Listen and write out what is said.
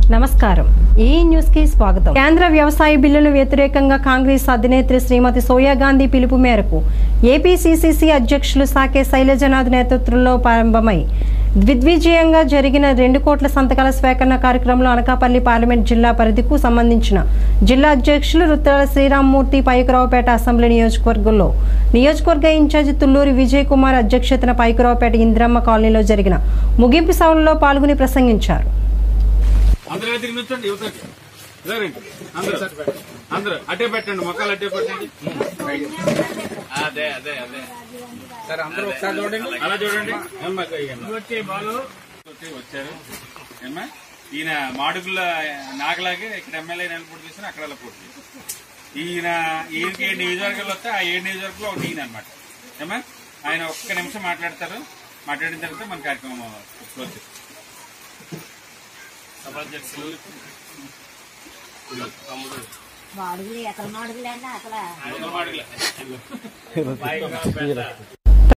నమస్కారం ఈ న్యూస్ కి స్వాగతం కేంద్ర వ్యవసాయ బిల్లును వ్యతిరేకంగా కాంగ్రెస్ అధినేత్రి శ్రీమతి సోనియా గాంధీ పిలుపు మేరకు ఏపీసీసీసీ అధ్యక్షులు సాకే శైలజనాథ్ నేతృత్వంలో ప్రారంభమై దిగ్విజయంగా జరిగిన రెండు కోట్ల సంతకాల స్వీకరణ కార్యక్రమంలో అనకాపల్లి పార్లమెంట్ జిల్లా పరిధికు సంబంధించిన జిల్లా అధ్యక్షులు రుద్రాల శ్రీరామ్మూర్తి పైకరావుపేట అసెంబ్లీ నియోజకవర్గంలో నియోజకవర్గ ఇన్ఛార్జి తుల్లూరి విజయ్ కుమార్ అధ్యక్షతన పైకరావుపేట ఇందిరమ్మ కాలనీలో జరిగిన ముగింపు సభలో పాల్గొని ప్రసంగించారు అందరూ తిరిగి నుంచండి యువతకి రండి అందరూ అందరూ అట్టే పెట్టండి మొక్కలు అట్టే పెట్టండి అదే అదే అదే సార్ అందరూ ఒకసారి చూడండి అలా చూడండి ఏమ్మా, ఇయ్యమ్మా. వచ్చి బాలు వచ్చి వచ్చారు ఏమ్మా ఈయన మాడుగుల నాగలాగే ఇక్కడ ఎమ్మెల్యే నిలబడి తీసుకుని అక్కడ పోటీ చేశారు. ఈయన ఈయనకి ఏడు నియోజకవర్గాలు వస్తే ఆ ఏడు నియోజకవర్గంలో ఒకటి ఈయన అనమాట ఏమ్మా ఆయన ఒక్క నిమిషం మాట్లాడతారు మాట్లాడిన తర్వాత మన కార్యక్రమం క్లోజ్ చేస్తాం సభాధ్యక్షులు మాడుగులు ఎక్కడ మాడుగులేనా అసలు మాడుగుల